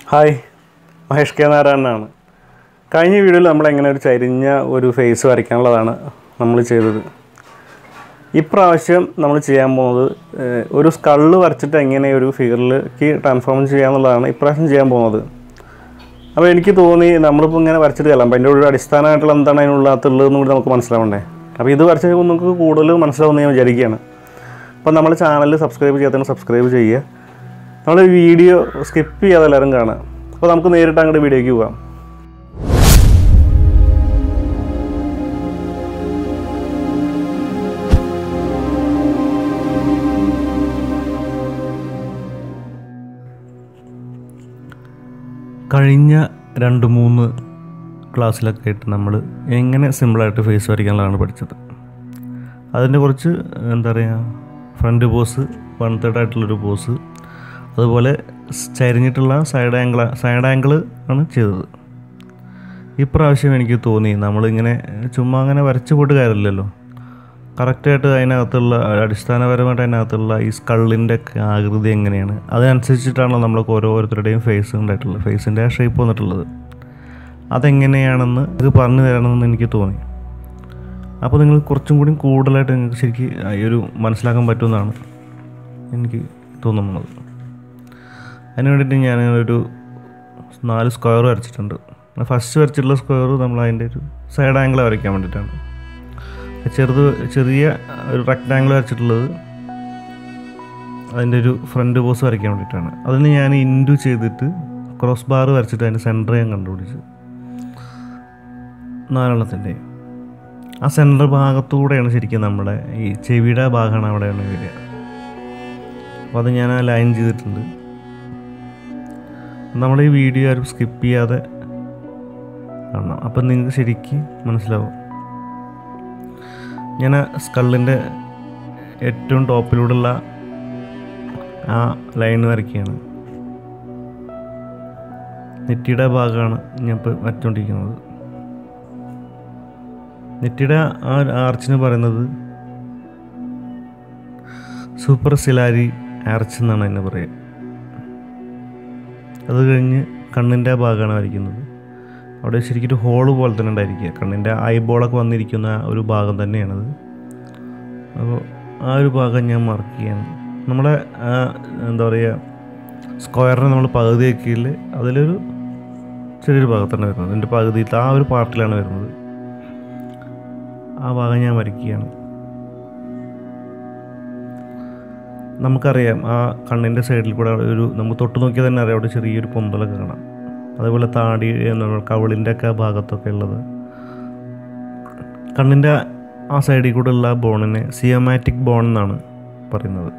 hi Mahesh K നാരായണനാണ് കഴിഞ്ഞ വീഡിയോയിൽ നമ്മൾ എങ്ങനെ ഒരു ചരിഞ്ഞ ഒരു ഫേസ് വരയ്ക്കാനുള്ളതാണ് നമ്മൾ ചെയ്തത് ഇപ്രാവശ്യം നമ്മൾ ചെയ്യാൻ പോകുന്നത് ഏഹ്, ഒരു സ്കള്ള് വരച്ചിട്ട് എങ്ങനെ ഒരു ഫിഗറിലേക്ക് ട്രാൻസ്ഫോം ചെയ്യാന്നുള്ളതാണ് ഇപ്രാവശ്യം ചെയ്യാൻ പോകുന്നത് അപ്പോൾ എനിക്ക് തോന്നി നമ്മളിപ്പോൾ ഇങ്ങനെ വരച്ചിട്ട് ചെല്ലാം അപ്പോൾ അതിൻ്റെ ഒരു അടിസ്ഥാനമായിട്ടുള്ള എന്താണ് അതിനുള്ളകത്തുള്ളതെന്ന് കൂടി നമുക്ക് മനസ്സിലാവണ്ടേ അപ്പോൾ ഇത് വരച്ച് നമുക്ക് കൂടുതൽ മനസ്സിലാവുമെന്ന് ഞാൻ വിചാരിക്കുകയാണ് അപ്പോൾ നമ്മുടെ ചാനൽ സബ്സ്ക്രൈബ് ചെയ്യാത്തവർ സബ്സ്ക്രൈബ് ചെയ്യുക നമ്മൾ വീഡിയോ സ്കിപ്പ് ചെയ്യാതെ എല്ലാവരും കാണുക അപ്പോൾ നമുക്ക് നേരിട്ട് അങ്ങോട്ട് വീഡിയോയ്ക്ക് പോകാം കഴിഞ്ഞ രണ്ട് മൂന്ന് ക്ലാസ്സിലൊക്കെ ആയിട്ട് നമ്മൾ എങ്ങനെ സിമ്പിളായിട്ട് ഫേസ് വരയ്ക്കാനുള്ളതാണ് പഠിച്ചത് അതിൻ്റെ കുറച്ച് എന്താ പറയുക ഫ്രണ്ട് പോസ് വൺ തേർഡ് ആയിട്ടുള്ളൊരു പോസ് അതുപോലെ സ് ചരിഞ്ഞിട്ടുള്ള സൈഡ് ആംഗിൾ സൈഡ് ആംഗിൾ ആണ് ചെയ്തത് ഇപ്രാവശ്യം എനിക്ക് തോന്നി നമ്മളിങ്ങനെ ചുമ്മാ അങ്ങനെ വരച്ചു പോയിട്ട് കാര്യമില്ലല്ലോ കറക്റ്റായിട്ട് അതിനകത്തുള്ള അടിസ്ഥാനപരമായിട്ട് അതിനകത്തുള്ള ഈ സ്കള്ളിൻ്റെ ആകൃതി എങ്ങനെയാണ് അതിനനുസരിച്ചിട്ടാണല്ലോ നമ്മൾക്ക് ഓരോരുത്തരുടെയും ഫേസ് ഉണ്ടായിട്ടുള്ളത് ഫേസിൻ്റെ ആ ഷേപ്പ് വന്നിട്ടുള്ളത് അതെങ്ങനെയാണെന്ന് ഇത് പറഞ്ഞു തരണമെന്ന് എനിക്ക് തോന്നി അപ്പോൾ നിങ്ങൾ കുറച്ചും കൂടി കൂടുതലായിട്ട് നിങ്ങൾക്ക് ശരിക്കും ഈ ഒരു മനസ്സിലാക്കാൻ പറ്റുമെന്നാണ് എനിക്ക് തോന്നുന്നത് അതിന് വേണ്ടിയിട്ട് ഞാൻ ഒരു നാല് സ്ക്വയർ വരച്ചിട്ടുണ്ട് ഫസ്റ്റ് വരച്ചിട്ടുള്ള സ്ക്വയർ നമ്മൾ അതിൻ്റെ ഒരു സൈഡ് ആംഗിൾ വരയ്ക്കാൻ വേണ്ടിയിട്ടാണ് ചെറുത് ചെറിയ ഒരു റെക്റ്റാങ്കിൾ വരച്ചിട്ടുള്ളത് അതിൻ്റെ ഒരു ഫ്രണ്ട് പോസ് വരയ്ക്കാൻ വേണ്ടിയിട്ടാണ് അതിന് ഞാൻ ഇൻഡു ചെയ്തിട്ട് ക്രോസ് ബാർ വരച്ചിട്ട് അതിൻ്റെ സെൻറ്റർ ഞാൻ കണ്ടുപിടിച്ചു നാലെണ്ണത്തിൻ്റെ ആ സെൻറ്റർ ഭാഗത്തൂടെയാണ് ശരിക്കും നമ്മുടെ ഈ ചെവിയുടെ ഭാഗമാണ് അവിടെയാണ് വരിക അപ്പോൾ അത് ഞാൻ ആ ലൈൻ ചെയ്തിട്ടുണ്ട് നമ്മുടെ ഈ വീഡിയോ ആരും സ്കിപ്പ് ചെയ്യാതെ കാണണം അപ്പം നിങ്ങൾക്ക് ശരിക്കും മനസ്സിലാവും ഞാൻ സ്കള്ളിൻ്റെ ഏറ്റവും ടോപ്പിലൂടെയുള്ള ആ ലൈൻ വരയ്ക്കുകയാണ് നെറ്റിയുടെ ഭാഗമാണ് ഞാൻ ഇപ്പോൾ വരച്ചുകൊണ്ടിരിക്കുന്നത് നെറ്റിയുടെ ആ ആർച്ചിന് പറയുന്നത് സൂപ്പർ സിലാരി ആർച്ച് എന്നാണ് അതിനെ പറയുക അത് കഴിഞ്ഞ് കണ്ണിൻ്റെ ആ ഭാഗമാണ് വരയ്ക്കുന്നത് അവിടെ ശരിക്കും ഒരു ഹോള് പോലെ തന്നെ ഉണ്ടായിരിക്കുക കണ്ണിൻ്റെ ഐബോളൊക്കെ വന്നിരിക്കുന്ന ഒരു ഭാഗം തന്നെയാണത് അപ്പോൾ ആ ഒരു ഭാഗം ഞാൻ മാർക്ക് ചെയ്യാണ് നമ്മുടെ ആ, എന്താ പറയുക സ്ക്വയറിനെ നമ്മൾ പകുതിയാക്കിയിൽ അതിലൊരു ചെറിയൊരു ഭാഗത്താണ് വരുന്നത് എൻ്റെ പകുതിയിൽ ആ ഒരു പാർട്ടിലാണ് വരുന്നത് ആ ഭാഗം ഞാൻ വരയ്ക്കുകയാണ് നമുക്കറിയാം ആ കണ്ണിൻ്റെ സൈഡിൽ കൂടെ ഒരു നമുക്ക് തൊട്ട് നോക്കിയാൽ തന്നെ അറിയാം അവിടെ ചെറിയൊരു പൊന്തലൊക്കെ കാണാം അതേപോലെ താടി എന്താണ് കവിളിൻ്റെ ഒക്കെ ഭാഗത്തൊക്കെ ഉള്ളത് കണ്ണിൻ്റെ ആ സൈഡിൽ കൂടെ ഉള്ള ബോണിനെ സിയമാറ്റിക് ബോൺ എന്നാണ് പറയുന്നത്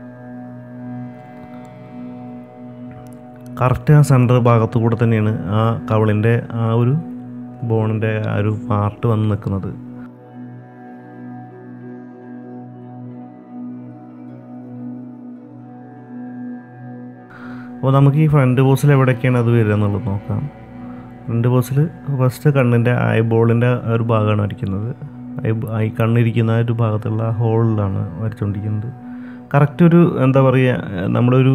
കറക്റ്റ് ആ സെൻറ്റർ ഭാഗത്തു കൂടെ തന്നെയാണ് ആ കവിളിൻ്റെ ആ ഒരു ബോണിൻ്റെ ആ ഒരു പാർട്ട് വന്ന് നിൽക്കുന്നത് അപ്പോൾ നമുക്ക് ഈ ഫ്രണ്ട് പോസിൽ എവിടെയൊക്കെയാണ് അത് വരിക എന്നുള്ളത് നോക്കാം ഫ്രണ്ട് പോസിൽ ഫസ്റ്റ് കണ്ണിൻ്റെ ഐബോളിൻ്റെ ഒരു ഭാഗമാണ് വരയ്ക്കുന്നത് ഐ കണ്ണിരിക്കുന്ന ആ ഒരു ഭാഗത്തുള്ള ആ ഹോളിലാണ് വരച്ചുകൊണ്ടിരിക്കുന്നത് കറക്റ്റ് ഒരു എന്താ പറയുക നമ്മളൊരു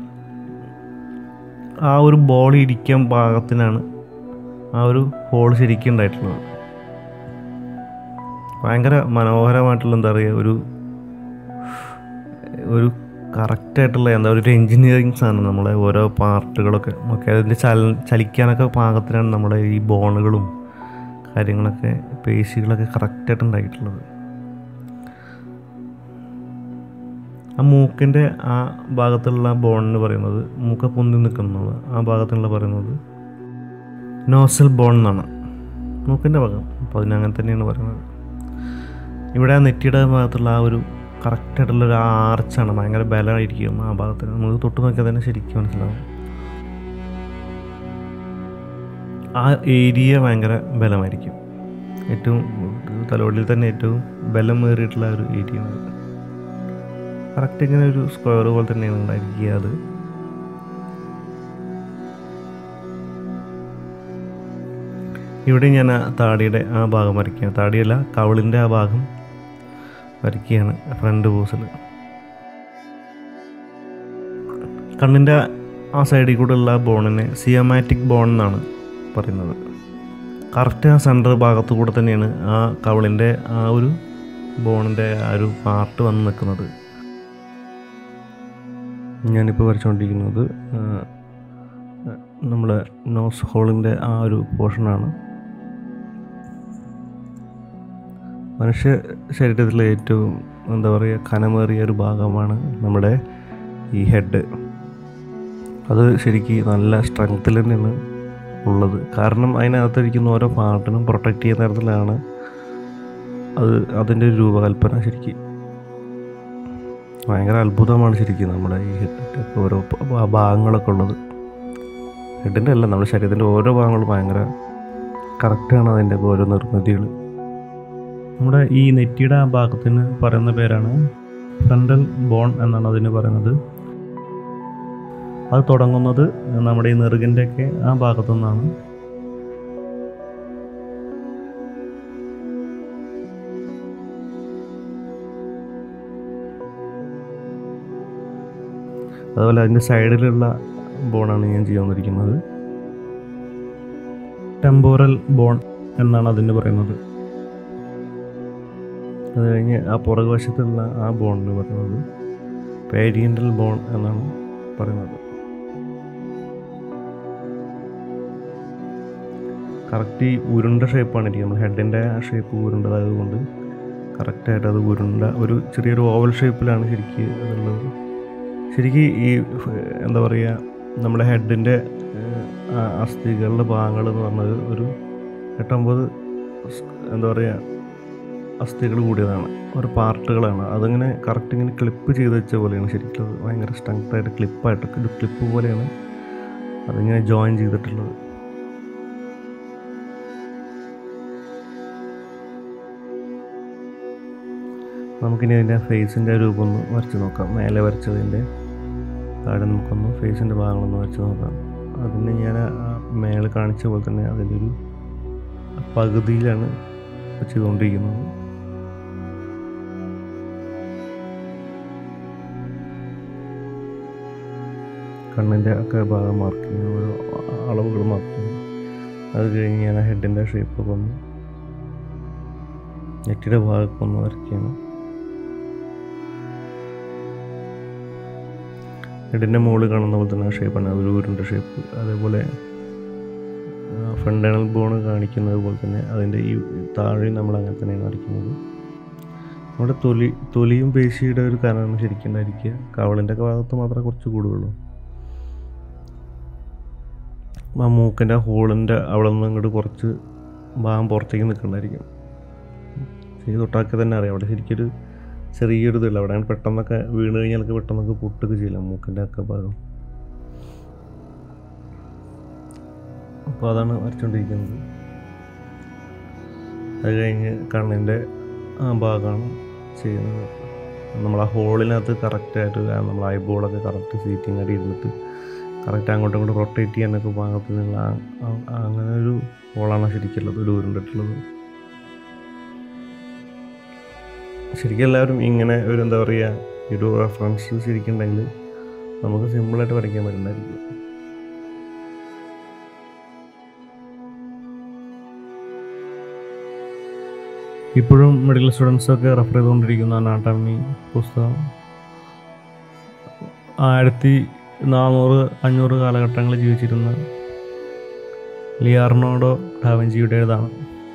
ആ ഒരു ബോൾ ഇരിക്കാൻ പാകത്തിനാണ് ആ ഒരു ഹോൾ ശരിക്കും ഉണ്ടായിട്ടുള്ളത് ഭയങ്കര മനോഹരമായിട്ടുള്ള എന്താ പറയുക ഒരു ഒരു കറക്റ്റായിട്ടുള്ള എന്താ ഒരു എൻജിനീയറിങ് സാധനം നമ്മളെ ഓരോ പാർട്ടുകളൊക്കെ ഒക്കെ അതിൻ്റെ ചല ചലിക്കാനൊക്കെ പാകത്തിനാണ് നമ്മുടെ ഈ ബോണുകളും കാര്യങ്ങളൊക്കെ പേശികളൊക്കെ കറക്റ്റായിട്ട് ഉണ്ടായിട്ടുള്ളത് ആ മൂക്കിൻ്റെ ആ ഭാഗത്തുള്ള ബോണിന് പറയുന്നത് മൂക്ക പൊന്തി നിൽക്കുന്നത് ആ ഭാഗത്തുള്ള പറയുന്നത് നോസൽ ബോൺ എന്നാണ് മൂക്കിൻ്റെ ഭാഗം അപ്പോൾ അതിന് അങ്ങനെ തന്നെയാണ് പറയുന്നത് ഇവിടെ ആ നെറ്റിയുടെ ഭാഗത്തുള്ള ആ ഒരു കറക്റ്റായിട്ടുള്ള ഒരു ആർച്ചാണ് ഭയങ്കര ബലമായിരിക്കും ആ ഭാഗത്ത് നമുക്ക് തൊട്ട് നോക്കിയാൽ തന്നെ ശരിക്കും മനസ്സിലാവും ആ ഏരിയ ഭയങ്കര ബലമായിരിക്കും ഏറ്റവും തലവടിയിൽ തന്നെ ഏറ്റവും ബലമേറിയിട്ടുള്ള ഒരു ഏരിയ ആണ് കറക്റ്റ് ഇങ്ങനെ ഒരു സ്ക്വയർ പോലെ തന്നെയാണ് ഉണ്ടായിരിക്കുക അത് ഇവിടെ ഞാൻ ആ താടിയുടെ ആ ഭാഗം വരയ്ക്കുകയാണ് താടിയല്ല കവിളിൻ്റെ ആ ഭാഗം വരയ്ക്കുകയാണ് ഫ്രണ്ട് പോസിൽ കണ്ണിൻ്റെ ആ സൈഡിൽ കൂടെ ഉള്ള ആ ബോണിനെ സിയമാറ്റിക് ബോൺ എന്നാണ് പറയുന്നത് കറക്റ്റ് ആ സെൻറ്റർ ഭാഗത്തു കൂടെ തന്നെയാണ് ആ കവിളിൻ്റെ ആ ഒരു ബോണിൻ്റെ ആ ഒരു പാർട്ട് വന്ന് നിൽക്കുന്നത് ഞാനിപ്പോൾ വരച്ചുകൊണ്ടിരിക്കുന്നത് ആ, നമ്മുടെ നോസ് ഹോളിൻ്റെ ആ ഒരു പോർഷനാണ് മനുഷ്യ ശരീരത്തിലെ ഏറ്റവും എന്താ പറയുക കനമേറിയ ഒരു ഭാഗമാണ് നമ്മുടെ ഈ ഹെഡ് അത് ശരിക്കും നല്ല സ്ട്രെങ്ത്തിൽ തന്നെയാണ് ഉള്ളത് കാരണം അതിനകത്തിരിക്കുന്ന ഓരോ പാർട്ടിനും പ്രൊട്ടക്റ്റ് ചെയ്യുന്ന തരത്തിലാണ് അത് അതിൻ്റെ ഒരു രൂപകൽപ്പന ശരിക്കും ഭയങ്കര അത്ഭുതമാണ് ശരിക്കും നമ്മുടെ ഈ ഹെഡിൻ്റെ ഓരോ ഭ- ഭാഗങ്ങളൊക്കെ ഉള്ളത് ഹെഡിൻ്റെ അല്ല നമ്മുടെ ശരീരത്തിൻ്റെ ഓരോ ഭാഗങ്ങളും ഭയങ്കര കറക്റ്റാണ് അതിൻ്റെ ഓരോ നിർമ്മിതികൾ നമ്മുടെ ഈ നെറ്റിയുടെ ആ ഭാഗത്തിന് പറയുന്ന പേരാണ് ഫ്രണ്ടൽ ബോൺ എന്നാണ് അതിന് പറയുന്നത് അത് തുടങ്ങുന്നത് നമ്മുടെ ഈ നെറുകിൻ്റെ ഒക്കെ ആ ഭാഗത്തു നിന്നാണ് അതുപോലെ അതിൻ്റെ സൈഡിലുള്ള ബോണാണ് ഞാൻ ചെയ്യാൻ വന്നിരിക്കുന്നത് ടെമ്പോറൽ ബോൺ എന്നാണ് അതിന് പറയുന്നത് അത് കഴിഞ്ഞ് ആ പുറകുവശത്തുള്ള ആ ബോണിന് പറയുന്നത് പേരിയൻ്റൽ ബോൺ എന്നാണ് പറയുന്നത് കറക്റ്റ് ഈ ഉരുണ്ട ഷേപ്പാണ് ഇരിക്കുന്നത് നമ്മുടെ ഹെഡിൻ്റെ ആ ഷേപ്പ് ഉരുണ്ടതായതുകൊണ്ട് കറക്റ്റായിട്ട് അത് ഉരുണ്ട ഒരു ചെറിയൊരു ഓവൽ ഷേപ്പിലാണ് ശരിക്കും അതുള്ളത് ശരിക്കും ഈ ഫ്- എന്താ പറയുക നമ്മുടെ ഹെഡിൻ്റെ അസ്ഥികളുടെ ഭാഗങ്ങൾ എന്ന് പറഞ്ഞത് ഒരു എട്ടൊമ്പത് സ്- എന്താ പറയുക അസ്ഥികൾ കൂടിയതാണ് ഒരു പാർട്ടുകളാണ് അതിങ്ങനെ കറക്റ്റ് ഇങ്ങനെ ക്ലിപ്പ് ചെയ്ത് വെച്ച പോലെയാണ് ശരിക്കും അത് ഭയങ്കര സ്ട്രെങ്ത് ആയിട്ട് ക്ലിപ്പായിട്ട് ഒരു ക്ലിപ്പ് പോലെയാണ് അതിങ്ങനെ ജോയിൻ ചെയ്തിട്ടുള്ളത് നമുക്കിനി അതിൻ്റെ ഫേസിൻ്റെ രൂപം ഒന്ന് വരച്ച് നോക്കാം മേലെ വരച്ചതിൻ്റെ താഴെ നമുക്കൊന്ന് ഫേസിൻ്റെ ഭാഗങ്ങളൊന്ന് വരച്ച് നോക്കാം അതിന് ഞാൻ ആ മേലെ കാണിച്ച പോലെ തന്നെ അതിൻ്റെ ഒരു പകുതിയിലാണ് ചെയ്തുകൊണ്ടിരിക്കുന്നത് കണ്ണിൻ്റെ ഒക്കെ ഭാഗം മാർക്ക് ചെയ്യുന്നു ഓരോ അളവുകൾ മാർക്ക് ചെയ്യുന്നു അത് കഴിഞ്ഞ് ഞാൻ ഹെഡിൻ്റെ ഷേപ്പൊക്കെ ഒന്ന് നെറ്റിയുടെ ഭാഗമൊക്കെ ഒന്ന് വരയ്ക്കണം ഹെഡിൻ്റെ മുകളിൽ കാണുന്ന പോലെ തന്നെ ആ ഷേപ്പാണ് അതൊരു ഉരുണ്ട ഷേപ്പ് അതേപോലെ ഫ്രണ്ടേണൽ ബോൺ കാണിക്കുന്നത് പോലെ തന്നെ അതിൻ്റെ ഈ താഴെ നമ്മൾ അങ്ങനെ തന്നെയാണ് വരയ്ക്കുന്നത് നമ്മുടെ തൊലി തൊലിയും പേശിയുടെ ഒരു കനമാണ് ശരിക്കും ഉണ്ടായിരിക്കുക കവളിൻ്റെ ഒക്കെ ഭാഗത്ത് മാത്രമേ കുറച്ച് കൂടുകയുള്ളൂ ആ മൂക്കിൻ്റെ ഹോളിൻ്റെ അവിടെ നിന്ന് ഇങ്ങോട്ട് കുറച്ച് ഭാഗം പുറത്തേക്ക് നിൽക്കണ്ടായിരിക്കും ശരി തൊട്ടാക്കി തന്നെ അറിയാം അവിടെ ശരിക്കൊരു ചെറിയൊരു ഇതുള്ള അവിടെ പെട്ടെന്നൊക്കെ വീണ് കഴിഞ്ഞാൽ പെട്ടെന്നൊക്കെ പൊട്ടൊക്കെ ചെയ്യില്ല മൂക്കിൻ്റെ ഒക്കെ ഭാഗം അപ്പോൾ അതാണ് വരച്ചുകൊണ്ടിരിക്കുന്നത് അത് കഴിഞ്ഞ് കണ്ണിൻ്റെ ആ ഭാഗമാണ് ചെയ്യുന്നത് നമ്മൾ ആ ഹോളിനകത്ത് കറക്റ്റായിട്ട് നമ്മൾ ഐബോളൊക്കെ കറക്റ്റ് സീറ്റിംഗ് ആയിട്ട് ഇരുന്നിട്ട് കറക്റ്റ് അങ്ങോട്ടും ഇങ്ങോട്ടും റൊട്ടേറ്റ് ചെയ്യാനൊക്കെ പാകത്തിനുള്ള ആ- ആ- അങ്ങനെ ഒരു ഹോളാണ് ശരിക്കുള്ളത് ഒരു ഉരുണ്ടിട്ടുള്ളത് ശരിക്കും എല്ലാവരും ഇങ്ങനെ ഒരു എന്താ പറയുക ഒരു റെഫറൻസ് ശരിക്കുണ്ടെങ്കിൽ നമുക്ക് സിമ്പിളായിട്ട് വരയ്ക്കാൻ പറ്റുന്നതായിരിക്കും ഇപ്പോഴും മെഡിക്കൽ സ്റ്റുഡൻസൊക്കെ റെഫർ ചെയ്തുകൊണ്ടിരിക്കുന്ന അനാട്ടമി പുസ്തകം ആയിരത്തി നാനൂറ് അഞ്ഞൂറ് കാലഘട്ടങ്ങളിൽ ജീവിച്ചിരുന്ന ലിയാർണോഡോ ഡാവിഞ്ചിയുടേതാണ്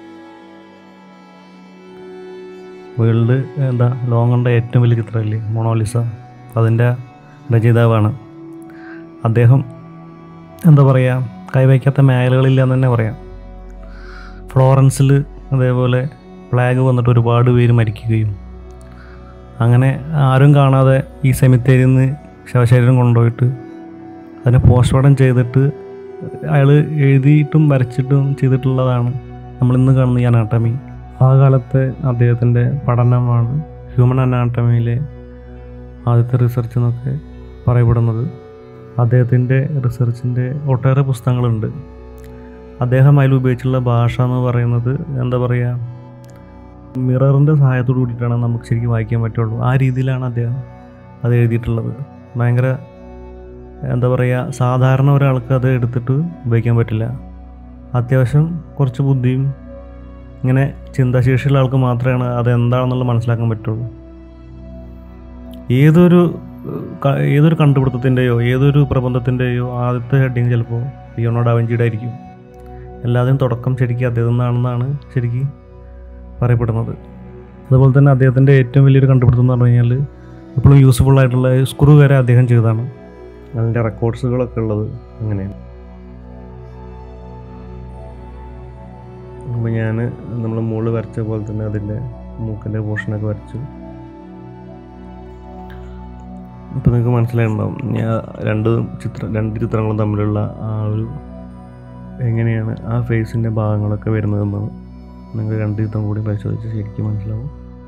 വേൾഡ് എന്താ ലോകങ്ങളുടെ ഏറ്റവും വലിയ ചിത്രമല്ലേ മൊണോലിസ അതിൻ്റെ രചയിതാവാണ് അദ്ദേഹം എന്താ പറയുക കൈവയ്ക്കാത്ത മേഖലകളില്ല എന്ന് തന്നെ പറയാം ഫ്ലോറൻസിൽ അതേപോലെ പ്ലാഗ് വന്നിട്ട് ഒരുപാട് പേര് മരിക്കുകയും അങ്ങനെ ആരും കാണാതെ ഈ സെമിത്തേരിയിൽ നിന്ന് ശവശരീരം കൊണ്ടുപോയിട്ട് അതിനെ പോസ്റ്റ്മോർട്ടം ചെയ്തിട്ട് അയാൾ എഴുതിയിട്ടും വരച്ചിട്ടും ചെയ്തിട്ടുള്ളതാണ് നമ്മളിന്ന് കാണുന്ന ഈ അനാട്ടമി ആ കാലത്തെ അദ്ദേഹത്തിൻ്റെ പഠനമാണ് ഹ്യൂമൻ അനാട്ടമിയിലെ ആദ്യത്തെ റിസർച്ച് എന്നൊക്കെ പറയപ്പെടുന്നത് അദ്ദേഹത്തിൻ്റെ റിസർച്ചിൻ്റെ ഒട്ടേറെ പുസ്തകങ്ങളുണ്ട് അദ്ദേഹം അതിൽ ഉപയോഗിച്ചുള്ള ഭാഷ എന്ന് പറയുന്നത് എന്താ പറയുക മിററിൻ്റെ സഹായത്തോട് കൂടിയിട്ടാണ് നമുക്ക് ശരിക്കും വായിക്കാൻ പറ്റുള്ളൂ ആ രീതിയിലാണ് അദ്ദേഹം അത് എഴുതിയിട്ടുള്ളത് ഭയങ്കര എന്താ പറയുക സാധാരണ ഒരാൾക്ക് അത് എടുത്തിട്ട് ഉപയോഗിക്കാൻ പറ്റില്ല അത്യാവശ്യം കുറച്ച് ബുദ്ധിയും ഇങ്ങനെ ചിന്താശേഷിയുള്ള ആൾക്ക് മാത്രമേ അത് എന്താണെന്നുള്ളത് മനസ്സിലാക്കാൻ പറ്റുള്ളൂ ഏതൊരു ഏഹ്, ക- ഏതൊരു കണ്ടുപിടുത്തത്തിൻ്റെയോ ഏതൊരു പ്രബന്ധത്തിൻ്റെയോ ആദ്യത്തെ ഹെഡിങ് ചിലപ്പോൾ ലിയോണോ ഡാവിഞ്ചിയുടെ ആയിരിക്കും എല്ലാത്തിനും തുടക്കം ശരിക്കും അദ്ദേഹത്തിൽ നിന്നാണെന്നാണ് ശരിക്കും പറയപ്പെടുന്നത് അതുപോലെ തന്നെ അദ്ദേഹത്തിൻ്റെ ഏറ്റവും വലിയൊരു കണ്ടുപിടുത്തം എന്ന് പറഞ്ഞു കഴിഞ്ഞാൽ ഇപ്പോഴും യൂസ്ഫുൾ ആയിട്ടുള്ള സ്ക്രൂ വരെ അദ്ദേഹം ചെയ്തതാണ് അതിൻ്റെ റെക്കോർഡ്സുകളൊക്കെ ഉള്ളത് അങ്ങനെയാണ് അപ്പോൾ ഞാൻ നമ്മൾ മുകളിൽ വരച്ച പോലെ തന്നെ അതിൻ്റെ മൂക്കിൻ്റെ പോർഷനൊക്കെ വരച്ചു ഇപ്പോൾ നിങ്ങൾക്ക് മനസ്സിലായിട്ടുണ്ടാവും ഞാൻ രണ്ട് ചിത്രം രണ്ട് ചിത്രങ്ങളും തമ്മിലുള്ള ആ ഒരു എങ്ങനെയാണ് ആ ഫേസിൻ്റെ ഭാഗങ്ങളൊക്കെ വരുന്നതെന്നാണ് നിങ്ങൾ രണ്ട് ചിത്രം കൂടി പരിശോധിച്ച് ശരിക്കും മനസ്സിലാവും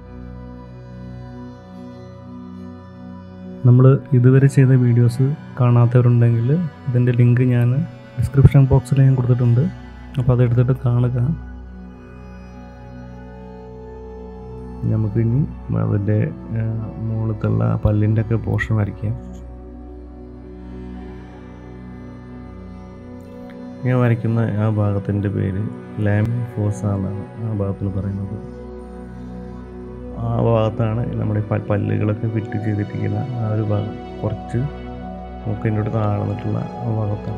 നമ്മൾ ഇതുവരെ ചെയ്ത വീഡിയോസ് കാണാത്തവരുണ്ടെങ്കിൽ ഇതിൻ്റെ ലിങ്ക് ഞാൻ ഡിസ്ക്രിപ്ഷൻ ബോക്സിൽ ഞാൻ കൊടുത്തിട്ടുണ്ട് അപ്പോൾ അതെടുത്തിട്ട് കാണുക നമുക്കിനി അതിൻ്റെ മുകളിലത്തുള്ള ആ പല്ലിൻ്റെ ഒക്കെ പോർഷൻ വരയ്ക്കാം ഞാൻ വരയ്ക്കുന്ന ആ ഭാഗത്തിൻ്റെ പേര് ലാം ഫോസ എന്നാണ് ആ ഭാഗത്തിൽ പറയുന്നത് ആ ഭാഗത്താണ് നമ്മുടെ ഈ പ- പല്ലുകളൊക്കെ ഫിറ്റ് ചെയ്തിരിക്കുന്ന ആ ഒരു ഭാഗം കുറച്ച് മൂക്കിൻ്റെ അടുത്ത് താഴ്ന്നിട്ടുള്ള ആ ഭാഗത്താണ്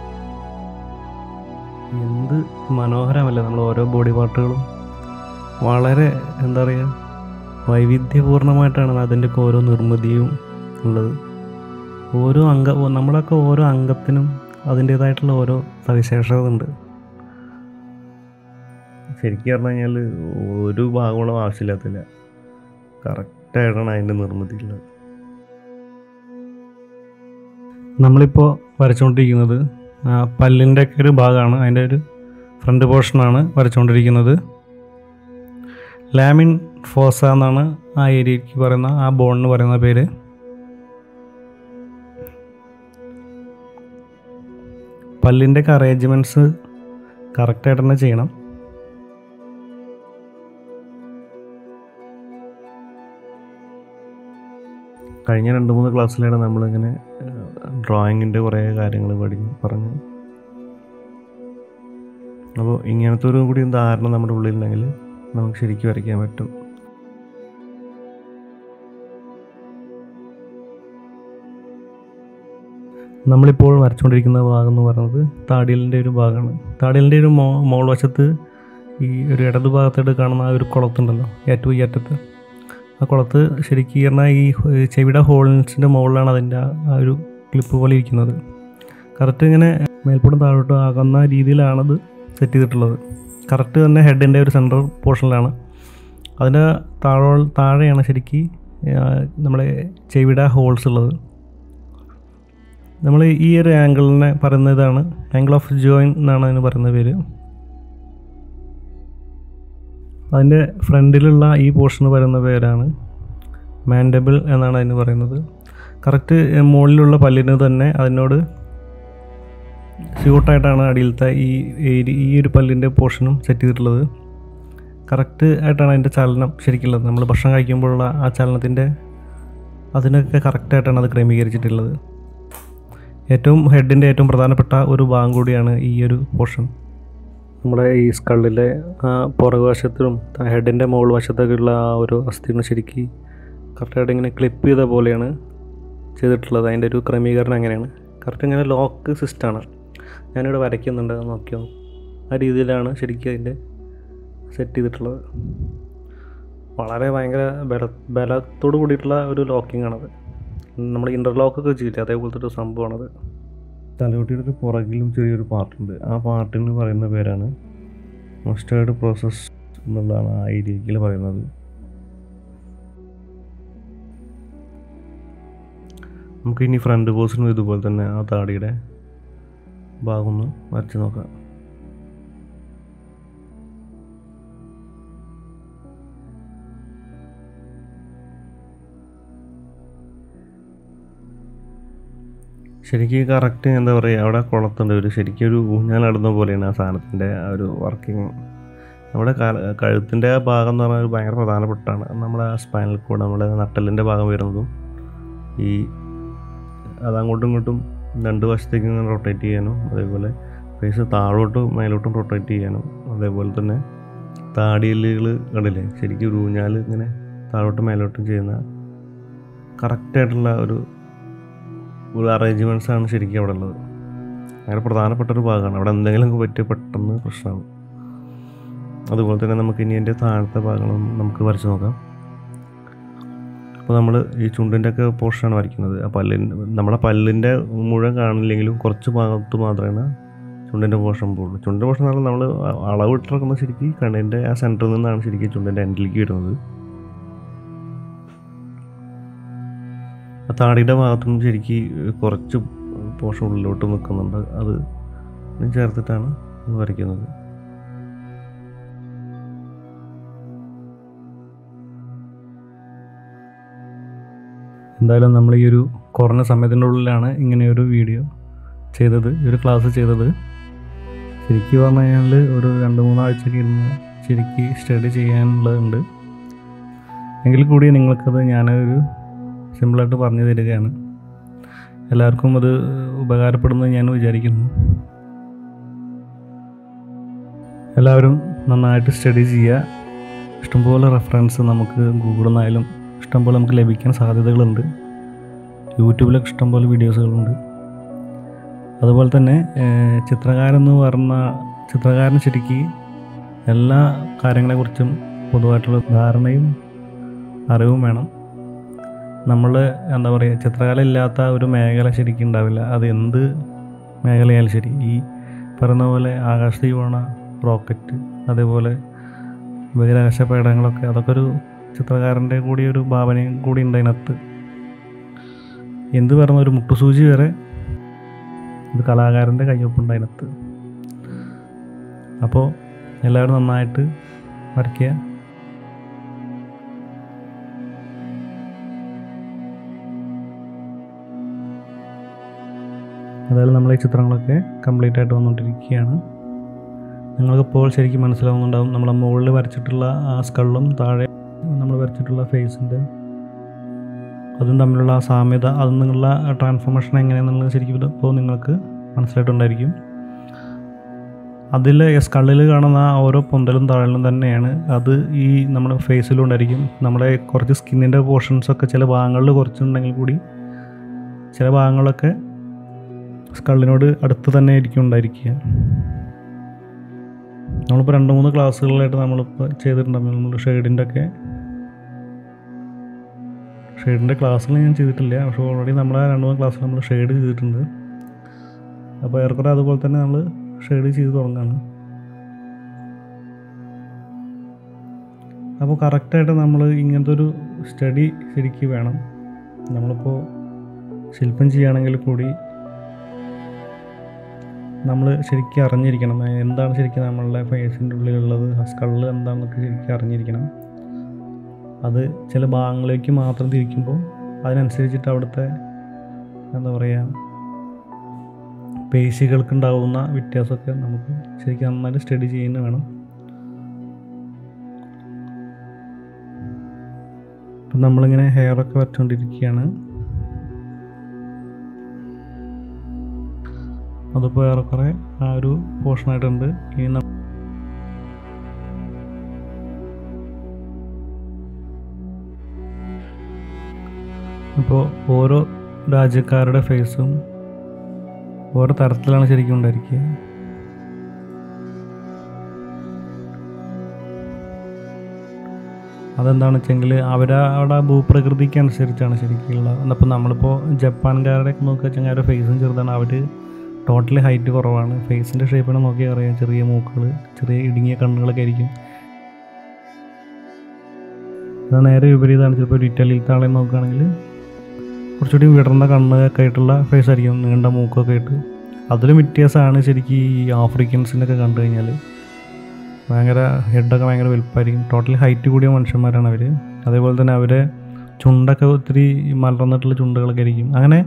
എന്ത് മനോഹരമല്ലേ നമ്മൾ ഓരോ ബോഡി പാർട്ടുകളും വളരെ എന്താ പറയുക വൈവിധ്യപൂർണമായിട്ടാണ് അതിൻ്റെയൊക്കെ ഓരോ നിർമ്മിതിയും ഉള്ളത് ഓരോ അംഗ നമ്മളൊക്കെ ഓരോ അംഗത്തിനും അതിൻ്റേതായിട്ടുള്ള ഓരോ സവിശേഷത ഉണ്ട് ശരിക്കും പറഞ്ഞു കഴിഞ്ഞാൽ ഒരു ഭാഗങ്ങളും ആവശ്യമില്ലാത്തില്ല കറക്റ്റായിട്ടാണ് അതിൻ്റെ നിർമ്മിതിയുള്ളത് നമ്മളിപ്പോൾ വരച്ചുകൊണ്ടിരിക്കുന്നത് ആ, പല്ലിൻ്റെ ഒക്കെ ഒരു ഭാഗമാണ് അതിൻ്റെ ഒരു ഫ്രണ്ട് പോർഷനാണ് വരച്ചുകൊണ്ടിരിക്കുന്നത് ലാമിൻ ഫോസ എന്നാണ് ആ ഏരിയയ്ക്ക് പറയുന്ന ആ ബോണിന് പറയുന്ന പേര് പല്ലിൻ്റെ ഒക്കെ അറേഞ്ച്മെൻറ്റ്സ് കറക്റ്റായിട്ട് തന്നെ ചെയ്യണം കഴിഞ്ഞ രണ്ട് മൂന്ന് ക്ലാസ്സിലാണ് നമ്മളിങ്ങനെ ഡ്രോയിങ്ങിൻ്റെ കുറേ കാര്യങ്ങൾ പഠിഞ്ഞു പറഞ്ഞു അപ്പോൾ ഇങ്ങനത്തെ ഒരു കൂടി ധാരണ നമ്മുടെ ഉള്ളിലുണ്ടെങ്കിൽ നമുക്ക് ശരിക്കും വരയ്ക്കാൻ പറ്റും നമ്മളിപ്പോൾ വരച്ചുകൊണ്ടിരിക്കുന്ന ഭാഗം എന്ന് പറയുന്നത് താടിയലിൻ്റെ ഒരു ഭാഗമാണ് താടിയലിൻ്റെ ഒരു മോ മോൾ വശത്ത് ഈ ഒരു ഇടത് ഭാഗത്തായിട്ട് കാണുന്ന ആ ഒരു കുളത്തുണ്ടല്ലോ ഏറ്റവും ഈ അറ്റത്ത് ആ കുളത്ത് ശരിക്കും പറഞ്ഞാൽ ഈ ഹോ- ചെവിയുടെ ഹോൾസിൻ്റെ മുകളിലാണ് അതിൻ്റെ ആ- ആ ഒരു ക്ലിപ്പ് പോലെ ഇരിക്കുന്നത് കറക്റ്റ് ഇങ്ങനെ മേൽപ്പോട്ടും താഴോട്ടും ആകുന്ന രീതിയിലാണത് സെറ്റ് ചെയ്തിട്ടുള്ളത് കറക്റ്റ് തന്നെ ഹെഡിൻ്റെ ഒരു സെൻട്രൽ പോർഷനിലാണ് അതിൻ്റെ താഴോ താഴെയാണ് ശരിക്ക് ആ, നമ്മുടെ ചെവിയുടെ ഹോൾസ് ഉള്ളത് നമ്മൾ ഈ ഒരു ആംഗിളിനെ പറയുന്ന ഇതാണ് ആംഗിൾ ഓഫ് ജോയിൻ എന്നാണ് അതിന് പറയുന്ന പേര് അതിൻ്റെ ഫ്രണ്ടിലുള്ള ഈ പോർഷൻ പറയുന്ന പേരാണ് മാൻഡബിൾ എന്നാണ് അതിന് പറയുന്നത് കറക്റ്റ് മുകളിലുള്ള പല്ലിന് തന്നെ അതിനോട് സ്യൂട്ടായിട്ടാണ് അടിയിലത്തെ ഈ ഏരി ഈ ഒരു പല്ലിൻ്റെ പോർഷനും സെറ്റ് ചെയ്തിട്ടുള്ളത് കറക്റ്റ് ആയിട്ടാണ് അതിൻ്റെ ചലനം ശരിക്കുള്ളത് നമ്മൾ ഭക്ഷണം കഴിക്കുമ്പോഴുള്ള ആ ചലനത്തിൻ്റെ അതിനൊക്കെ കറക്റ്റായിട്ടാണ് അത് ക്രമീകരിച്ചിട്ടുള്ളത് ഏറ്റവും ഹെഡിൻ്റെ ഏറ്റവും പ്രധാനപ്പെട്ട ഒരു ഭാഗം കൂടിയാണ് ഈ ഒരു പോർഷൻ നമ്മുടെ ഈ സ്കള്ളിലെ ആ പുറകുവശത്തിലും ഹെഡിൻ്റെ മുകൾ വശത്തൊക്കെയുള്ള ആ ഒരു അസ്ഥിന് ശരിക്ക് കറക്റ്റായിട്ട് ഇങ്ങനെ ക്ലിപ്പ് ചെയ്ത പോലെയാണ് ചെയ്തിട്ടുള്ളത് അതിൻ്റെ ഒരു ക്രമീകരണം അങ്ങനെയാണ് കറക്റ്റ് ഇങ്ങനെ ലോക്ക് സിസ്റ്റമാണ് ഞാനിവിടെ വരയ്ക്കുന്നുണ്ട് അത് നോക്കിയോ ആ രീതിയിലാണ് ശരിക്കും അതിൻ്റെ സെറ്റ് ചെയ്തിട്ടുള്ളത് വളരെ ഭയങ്കര ബല ബലത്തോട് കൂടിയിട്ടുള്ള ഒരു ലോക്കിംഗ് ആണത് നമ്മൾ ഇൻ്റർലോക്കൊക്കെ ചെയ്യില്ല അതേപോലത്തെ ഒരു സംഭവമാണത് തലയോട്ടിയുടെ ഒരു പുറകിലും ചെറിയൊരു പാർട്ടുണ്ട് ആ പാർട്ടിന് പറയുന്ന പേരാണ് മസ്റ്റേർഡ് പ്രോസസ് എന്നുള്ളതാണ് ആ ഏരിയയിൽ പറയുന്നത് നമുക്ക് ഇനി ഫ്രണ്ട് പോസിനും ഇതുപോലെ തന്നെ ആ താടിയുടെ ഭാഗം ഒന്ന് വരച്ച് നോക്കാം ശരിക്കും കറക്റ്റ് എന്താ പറയുക അവിടെ കുളത്തുണ്ട് ഒരു ശരിക്കും ഒരു ഊഞ്ഞാലടുന്ന പോലെയാണ് ആ സാധനത്തിൻ്റെ ആ ഒരു വർക്കിംഗ് നമ്മുടെ കാല കഴുത്തിൻ്റെ ആ ഭാഗം എന്ന് പറഞ്ഞാൽ ഭയങ്കര പ്രധാനപ്പെട്ടാണ് നമ്മുടെ ആ സ്പൈനൽ കോഡ് നമ്മുടെ നട്ടലിൻ്റെ ഭാഗം വരുന്നതും ഈ അതങ്ങോട്ടും ഇങ്ങോട്ടും രണ്ട് വശത്തേക്ക് ഇങ്ങനെ റൊട്ടേറ്റ് ചെയ്യാനും അതേപോലെ ഫേസ് താഴോട്ടും മേലോട്ടും റൊട്ടേറ്റ് ചെയ്യാനും അതേപോലെ തന്നെ താടിയല്ലുകൾ കണ്ടില്ലേ ശരിക്കും ഒരു ഊഞ്ഞാൽ ഇങ്ങനെ താഴോട്ടും മേലോട്ടും ചെയ്യുന്ന കറക്റ്റായിട്ടുള്ള ഒരു ഒരു അറേഞ്ച്മെൻറ്റ്സ് ആണ് ശരിക്കും അവിടെ ഉള്ളത് അങ്ങനെ പ്രധാനപ്പെട്ട ഒരു ഭാഗമാണ് അവിടെ എന്തെങ്കിലും പറ്റിയ പെട്ടെന്ന് പ്രശ്നമാകും അതുപോലെ തന്നെ നമുക്ക് ഇനി എൻ്റെ താഴത്തെ ഭാഗങ്ങളും നമുക്ക് വരച്ച് നോക്കാം അപ്പോൾ നമ്മൾ ഈ ചുണ്ടിൻ്റെ ഒക്കെ പോർഷനാണ് വരയ്ക്കുന്നത് ആ പല്ലിൻ നമ്മളെ പല്ലിൻ്റെ മുഴുവൻ കാണില്ലെങ്കിലും കുറച്ച് ഭാഗത്ത് മാത്രമേ ചുണ്ടിൻ്റെ പോർഷൻ പോകുള്ളൂ ചുണ്ടിൻ്റെ പോർഷൻ എന്ന് പറഞ്ഞാൽ നമ്മൾ അളവ് ഇട്ടിറക്കുന്ന ശരിക്കും കണ്ണിൻ്റെ ആ സെൻറ്ററിൽ നിന്നാണ് ശരിക്കും ചുണ്ടിൻ്റെ എൻഡിലേക്ക് വരുന്നത് ആ താടിയുടെ ഭാഗത്തുനിന്ന് ശരിക്കും കുറച്ച് പോർഷൻ ഉള്ളിലോട്ട് നിൽക്കുന്നുണ്ട് അത് ചേർത്തിട്ടാണ് ഇത് വരയ്ക്കുന്നത് എന്തായാലും നമ്മൾ ഈ ഒരു കുറഞ്ഞ സമയത്തിൻ്റെ ഉള്ളിലാണ് ഇങ്ങനെയൊരു വീഡിയോ ചെയ്തത് ഈ ഒരു ക്ലാസ് ചെയ്തത് ശരിക്കും പറഞ്ഞു കഴിഞ്ഞാൽ ഒരു രണ്ട് മൂന്നാഴ്ചയൊക്കെ ഇരുന്ന് ശരിക്ക് സ്റ്റഡി ചെയ്യാനുള്ളതുണ്ട് എങ്കിൽ കൂടി നിങ്ങൾക്കത് ഞാനൊരു സിമ്പിളായിട്ട് പറഞ്ഞു തരികയാണ് എല്ലാവർക്കും അത് ഉപകാരപ്പെടുമെന്ന് ഞാൻ വിചാരിക്കുന്നു എല്ലാവരും നന്നായിട്ട് സ്റ്റഡി ചെയ്യുക ഇഷ്ടംപോലെ റെഫറൻസ് നമുക്ക് ഗൂഗിളിൽ നിന്നായാലും ഇഷ്ടംപോലെ നമുക്ക് ലഭിക്കാൻ സാധ്യതകളുണ്ട് യൂട്യൂബിലൊക്കെ ഇഷ്ടംപോലെ വീഡിയോസുകളുണ്ട് അതുപോലെ തന്നെ ഏഹ്, ചിത്രകാരൻ എന്ന് പറഞ്ഞ ചിത്രകാരൻ ശരിക്ക് എല്ലാ കാര്യങ്ങളെക്കുറിച്ചും പൊതുവായിട്ടുള്ള ധാരണയും അറിവും വേണം നമ്മൾ എന്താ പറയുക ചിത്രകല ഇല്ലാത്ത ഒരു മേഖല ശരിക്കും ഉണ്ടാവില്ല അത് എന്ത് മേഖലയായാലും ശരി ഈ പറയുന്ന പോലെ ആകാശത്തിൽ പോണ റോക്കറ്റ് അതേപോലെ ബഹിരാകാശ പേടകങ്ങളൊക്കെ അതൊക്കെ ഒരു ചിത്രകാരൻ്റെ കൂടി ഒരു ഭാവനയും കൂടി ഉണ്ട് അതിനകത്ത് എന്ത് പറഞ്ഞ ഒരു മുട്ടുസൂചി വരെ ഒരു കലാകാരൻ്റെ കയ്യൊപ്പുണ്ട് അതിനകത്ത് അപ്പോൾ എല്ലാവരും നന്നായിട്ട് വരയ്ക്കുക അതായത് നമ്മളെ ഈ ചിത്രങ്ങളൊക്കെ കംപ്ലീറ്റ് ആയിട്ട് വന്നുകൊണ്ടിരിക്കുകയാണ് നിങ്ങൾക്കിപ്പോൾ ശരിക്കും മനസ്സിലാവുന്നുണ്ടാവും നമ്മളെ മുകളിൽ വരച്ചിട്ടുള്ള ആ സ്കള്ളും താഴെ നമ്മൾ വരച്ചിട്ടുള്ള ഫേസിൻ്റെ അതും തമ്മിലുള്ള ആ സാമ്യത അതിൽ നിന്നുള്ള ട്രാൻസ്ഫോർമേഷൻ എങ്ങനെയാണെന്നുള്ളത് ശരിക്കും ഇത് ഇപ്പോൾ നിങ്ങൾക്ക് മനസ്സിലായിട്ടുണ്ടായിരിക്കും അതിൽ സ്കള്ളിൽ കാണുന്ന ആ ഓരോ പൊന്തലും താഴലും തന്നെയാണ് അത് ഈ നമ്മുടെ ഫേസിലും ഉണ്ടായിരിക്കും നമ്മുടെ കുറച്ച് സ്കിന്നിൻ്റെ പോർഷൻസൊക്കെ ചില ഭാഗങ്ങളിൽ കുറച്ചുണ്ടെങ്കിൽ കൂടി ചില ഭാഗങ്ങളൊക്കെ സ്കള്ളിനോട് അടുത്ത് തന്നെ ആയിരിക്കും ഉണ്ടായിരിക്കുക നമ്മളിപ്പോൾ രണ്ട് മൂന്ന് ക്ലാസ്സുകളായിട്ട് നമ്മളിപ്പോൾ ചെയ്തിട്ടുണ്ടായിരുന്നു നമ്മൾ ഷെയ്ഡിൻ്റെ ഒക്കെ ഷെയ്ഡിൻ്റെ ക്ലാസ്സുകൾ ഞാൻ ചെയ്തിട്ടില്ല പക്ഷേ ഓൾറെഡി നമ്മളെ രണ്ട് മൂന്ന് ക്ലാസ്സിൽ നമ്മൾ ഷെയ്ഡ് ചെയ്തിട്ടുണ്ട് അപ്പോൾ ഏറെക്കുറെ അതുപോലെ തന്നെ നമ്മൾ ഷെയ്ഡ് ചെയ്ത് തുടങ്ങുകയാണ് അപ്പോൾ കറക്റ്റായിട്ട് നമ്മൾ ഇങ്ങനത്തെ ഒരു സ്റ്റഡി ശരിക്കും വേണം നമ്മളിപ്പോൾ ശില്പം ചെയ്യുകയാണെങ്കിൽ കൂടി നമ്മൾ ശരിക്കും അറിഞ്ഞിരിക്കണം എന്താണ് ശരിക്കും നമ്മളുടെ ഫേസിൻ്റെ ഉള്ളിലുള്ളത് സ്കള് എന്താണെന്നൊക്കെ ശരിക്കും അറിഞ്ഞിരിക്കണം അത് ചില ഭാഗങ്ങളിലേക്ക് മാത്രം തിരിക്കുമ്പോൾ അതിനനുസരിച്ചിട്ട് അവിടുത്തെ എന്താ പറയുക പേശികൾക്കുണ്ടാവുന്ന വ്യത്യാസമൊക്കെ നമുക്ക് ശരിക്കും നന്നായിട്ട് സ്റ്റഡി ചെയ്യുന്ന വേണം ഇപ്പം നമ്മളിങ്ങനെ ഹെയറൊക്കെ വരച്ചുകൊണ്ടിരിക്കുകയാണ് അതിപ്പോൾ ഏറെക്കുറെ ആ ഒരു പോർഷനായിട്ടുണ്ട് ഇനി ന- ഇപ്പോൾ ഓരോ രാജ്യക്കാരുടെ ഫേസും ഓരോ തരത്തിലാണ് ശരിക്കും ഉണ്ടായിരിക്കുക അതെന്താണെന്ന് വെച്ചെങ്കിൽ അവർ അവിടെ ഭൂപ്രകൃതിക്ക് അനുസരിച്ചാണ് ശരിക്കുള്ള എന്നപ്പോൾ നമ്മളിപ്പോൾ ജപ്പാൻകാരുടെ നോക്കുക വെച്ചാൽ അവരുടെ ഫേസും ചെറുതാണ് അവർ ടോട്ടലി ഹൈറ്റ് കുറവാണ് ഫേസിൻ്റെ ഷേപ്പിനെ നോക്കിയാൽ അറിയാം ചെറിയ മൂക്കുകൾ ചെറിയ ഇടുങ്ങിയ കണ്ണുകളൊക്കെ ആയിരിക്കും അത് നേരെ വിപരീതമാണ് ചിലപ്പോൾ ഒരു ഇറ്റലിയിലത്തെ ആളെ നോക്കുകയാണെങ്കിൽ കുറച്ചുകൂടി വിടർന്ന കണ്ണൊക്കെ ആയിട്ടുള്ള ഫേസ് ആയിരിക്കും നീണ്ട മൂക്കൊക്കെ ആയിട്ട് അതിലും വ്യത്യാസമാണ് ശരിക്കും ഈ ആഫ്രിക്കൻസിനൊക്കെ കണ്ടു കഴിഞ്ഞാൽ ഭയങ്കര ഹെഡൊക്കെ ഭയങ്കര വലുപ്പമായിരിക്കും ടോട്ടലി ഹൈറ്റ് കൂടിയ മനുഷ്യന്മാരാണ് അവർ അതേപോലെ തന്നെ അവരെ ചുണ്ടൊക്കെ ഒത്തിരി മലർന്നിട്ടുള്ള ചുണ്ടുകളൊക്കെ ആയിരിക്കും അങ്ങനെ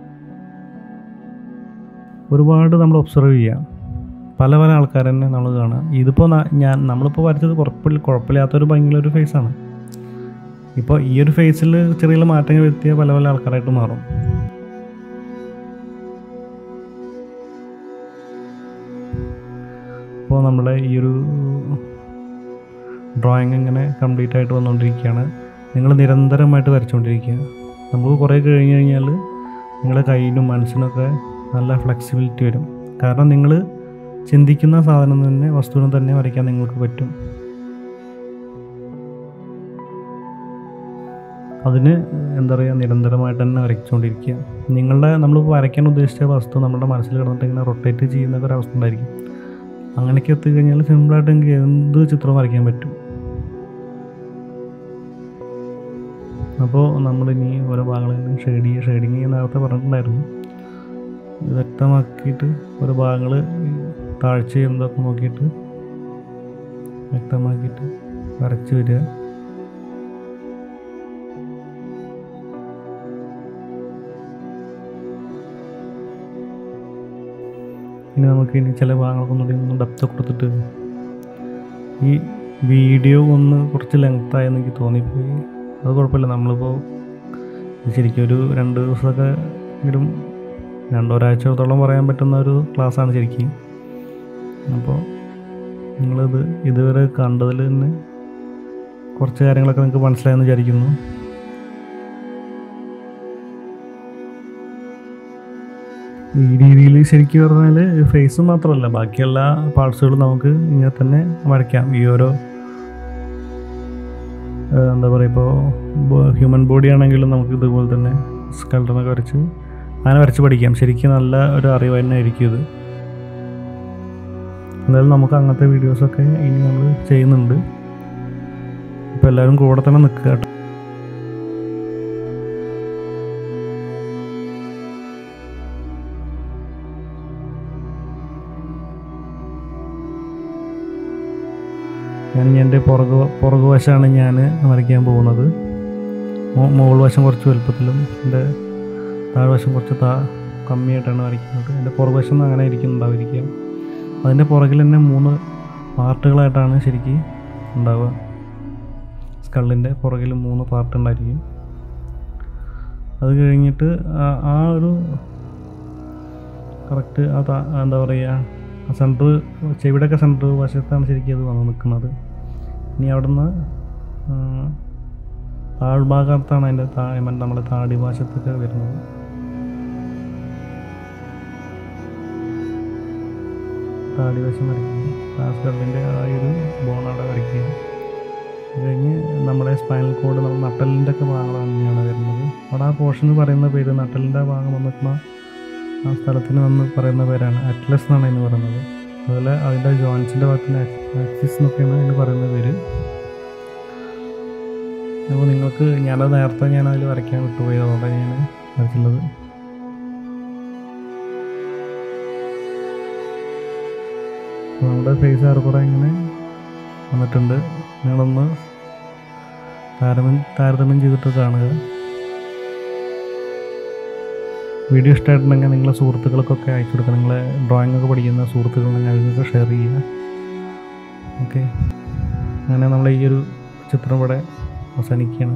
ഒരുപാട് നമ്മൾ ഒബ്സർവ് ചെയ്യാം പല പല ആൾക്കാർ തന്നെ നമ്മൾ കാണാം ഇതിപ്പോൾ ഞാൻ നമ്മളിപ്പോൾ വരച്ചത് കുഴപ്പമില്ല കുഴപ്പമില്ലാത്തൊരു ഭംഗിയുള്ളൊരു ഫേസാണ് ഇപ്പോൾ ഈ ഒരു ഫേസിൽ ചെറിയ മാറ്റങ്ങൾ വരുത്തിയ പല പല ആൾക്കാരായിട്ട് മാറും ഇപ്പോൾ നമ്മുടെ ഈ ഒരു ഡ്രോയിങ് ഇങ്ങനെ കംപ്ലീറ്റ് ആയിട്ട് വന്നുകൊണ്ടിരിക്കുകയാണ് നിങ്ങൾ നിരന്തരമായിട്ട് വരച്ചുകൊണ്ടിരിക്കുക നമുക്ക് കുറേ കഴിഞ്ഞ് കഴിഞ്ഞാൽ നിങ്ങളുടെ കയ്യിനും മനസ്സിനൊക്കെ നല്ല ഫ്ലെക്സിബിലിറ്റി വരും കാരണം നിങ്ങൾ ചിന്തിക്കുന്ന സാധനം തന്നെ വസ്തുവിനെ തന്നെ വരയ്ക്കാൻ നിങ്ങൾക്ക് പറ്റും അതിന് എന്താ പറയുക നിരന്തരമായിട്ട് തന്നെ വരച്ചുകൊണ്ടിരിക്കുക നിങ്ങളുടെ നമ്മൾ വരയ്ക്കാൻ ഉദ്ദേശിച്ച വസ്തു നമ്മുടെ മനസ്സിൽ കിടന്നിട്ട് ഇങ്ങനെ റൊട്ടേറ്റ് ചെയ്യുന്ന ഒരു അവസ്ഥ ഉണ്ടായിരിക്കും അങ്ങനെയൊക്കെ എത്തിക്കഴിഞ്ഞാൽ സിമ്പിളായിട്ട് എനിക്ക് എന്ത് ചിത്രം വരയ്ക്കാൻ പറ്റും അപ്പോൾ നമ്മളിനി ഓരോ ഭാഗങ്ങളിൽ ഷെയ്ഡ് ഷെയ്ഡിങ് നേരത്തെ പറഞ്ഞിട്ടുണ്ടായിരുന്നു ഇത് വ്യക്തമാക്കിയിട്ട് ഓരോ ഭാഗങ്ങൾ താഴ്ച എന്തൊക്കെ നോക്കിയിട്ട് വ്യക്തമാക്കിയിട്ട് വരച്ച് വരിക ഇനി നമുക്ക് ഇനി ചില ഭാഗങ്ങളൊക്കെ ഒന്നുകൂടി ഒന്ന് ഡെപ്ത് കൊടുത്തിട്ട് ഈ വീഡിയോ ഒന്ന് കുറച്ച് ലെങ്ത് ആയെന്ന് എനിക്ക് തോന്നിപ്പോയി അത് കുഴപ്പമില്ല നമ്മളിപ്പോൾ ശരിക്കും ഒരു രണ്ട് ദിവസമൊക്കെ എങ്കിലും രണ്ടൊരാഴ്ചത്തോളം പറയാൻ പറ്റുന്ന ഒരു ക്ലാസ്സാണ് ശരിക്കും അപ്പോൾ നിങ്ങളിത് ഇതുവരെ കണ്ടതിൽ തന്നെ കുറച്ച് കാര്യങ്ങളൊക്കെ നിങ്ങൾക്ക് മനസ്സിലായെന്ന് വിചാരിക്കുന്നു ഈ രീതിയിൽ ശരിക്കും പറഞ്ഞാൽ ഫേസ് മാത്രമല്ല ബാക്കി എല്ലാ പാർട്സുകളും നമുക്ക് ഇങ്ങനെ തന്നെ വരയ്ക്കാം ഈ ഓരോ ഏഹ്, എന്താ പറയുക ഇപ്പോൾ ഹ്യൂമൻ ബോഡി ആണെങ്കിലും നമുക്ക് ഇതുപോലെ തന്നെ സ്കൾട്ടറൊക്കെ വരച്ച് അങ്ങനെ വരച്ച് പഠിക്കാം ശരിക്കും നല്ല ഒരു അറിവ് തന്നെ ആയിരിക്കും ഇത് എന്തായാലും നമുക്ക് അങ്ങനത്തെ വീഡിയോസൊക്കെ ഇനി നമ്മൾ ചെയ്യുന്നുണ്ട് ഇപ്പോൾ എല്ലാവരും കൂടെ തന്നെ നിൽക്കുക കേട്ടോ ഞാൻ ഇനി എൻ്റെ പുറകു പുറകുവശമാണ് ഞാൻ വരയ്ക്കാൻ പോകുന്നത് മോ- മുകൾ വശം കുറച്ച് വലുപ്പത്തിലും എൻ്റെ താഴ്വശം കുറച്ച് താ കമ്മിയായിട്ടാണ് വരയ്ക്കുന്നത് എൻ്റെ പുറകുവശം അങ്ങനെ ഇരിക്കുന്നുണ്ടാവിരിക്കുക അതിൻ്റെ പുറകിൽ തന്നെ മൂന്ന് പാർട്ടുകളായിട്ടാണ് ശരിക്ക് ഉണ്ടാവുക സ്കള്ളിൻ്റെ പുറകിൽ മൂന്ന് പാർട്ട് ഉണ്ടായിരിക്കും അത് കഴിഞ്ഞിട്ട് ആ- ആ ഒരു കറക്റ്റ് ആ താ- എന്താ പറയുക സെൻറ്റർ ചെവിയുടെയൊക്കെ സെൻറ്റർ വശത്താണ് ശരിക്കും അത് വന്ന് നിൽക്കുന്നത് ഇനി അവിടുന്ന് ആ, താഴ്ഭാഗത്താണ് അതിൻ്റെ താ മറ്റേ നമ്മുടെ താടി വശത്തൊക്കെ വരുന്നത് താടി വശം വരയ്ക്കുക കാസ്കറിൻ്റെ ആ ഒരു ബോണവിടെ വരയ്ക്കുക അത് കഴിഞ്ഞ് നമ്മുടെ സ്പൈനൽ കോഡ് നമ്മൾ നട്ടലിൻ്റെ ഒക്കെ ഭാഗങ്ങളാണ് ഇങ്ങനെയാണ് വരുന്നത് അവിടെ ആ പോർഷൻ പറയുന്ന പേര് നട്ടലിൻ്റെ ഭാഗം വന്നിട്ടുള്ള ആ സ്ഥലത്തിന് വന്ന് പറയുന്ന പേരാണ് അറ്റ്ലസ് എന്നാണ് അതിന് പറയുന്നത് അതുപോലെ അതിൻ്റെ ജോയിൻസിൻ്റെ ഭാഗത്തിന് ആക്സിസ് എന്നൊക്കെയാണ് അതിന് പറയുന്ന പേര് അപ്പോൾ നിങ്ങൾക്ക് ഞാനത് നേരത്തെ ഞാൻ അതിൽ വരയ്ക്കാൻ വിട്ടുപോയി അതുകൊണ്ടാണ് ഞാൻ വരച്ചുള്ളത് അപ്പോൾ നമ്മുടെ ഫേസ് ഏറെക്കുറെ ഇങ്ങനെ വന്നിട്ടുണ്ട് നിങ്ങളൊന്ന് താരതമ്യം താരതമ്യം ചെയ്തിട്ട് കാണുക വീഡിയോ ഇഷ്ടമായിട്ടുണ്ടെങ്കിൽ നിങ്ങളെ സുഹൃത്തുക്കൾക്കൊക്കെ അയച്ചു കൊടുക്കുക നിങ്ങളെ ഡ്രോയിങ് ഒക്കെ പഠിക്കുന്ന സുഹൃത്തുക്കളുണ്ടെങ്കിൽ അവർക്കൊക്കെ ഷെയർ ചെയ്യുക ഓക്കെ അങ്ങനെ നമ്മൾ ഈ ഒരു ചിത്രം ഇവിടെ അവസാനിക്കുകയാണ്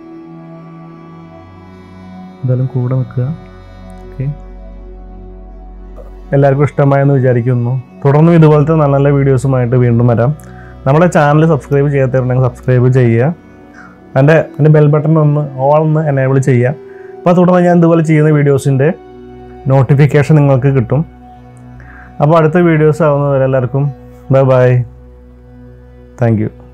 എന്തായാലും കൂടെ നിൽക്കുക ഓക്കെ എല്ലാവർക്കും ഇഷ്ടമായെന്ന് വിചാരിക്കുന്നു തുടർന്നും ഇതുപോലത്തെ നല്ല നല്ല വീഡിയോസുമായിട്ട് വീണ്ടും വരാം നമ്മുടെ ചാനൽ സബ്സ്ക്രൈബ് ചെയ്യാത്തവരുണ്ടെങ്കിൽ സബ്സ്ക്രൈബ് ചെയ്യുക എൻ്റെ എൻ്റെ ബെൽ ബട്ടൺ ഒന്ന് ഓൾ ഒന്ന് എനേബിൾ ചെയ്യുക അപ്പോൾ തുടർന്ന് ഞാൻ ഇതുപോലെ ചെയ്യുന്ന വീഡിയോസിൻ്റെ നോട്ടിഫിക്കേഷൻ നിങ്ങൾക്ക് കിട്ടും അപ്പോൾ അടുത്ത വീഡിയോസ് ആവുന്നവരെ എല്ലാവർക്കും ബൈ ബൈ താങ്ക് യു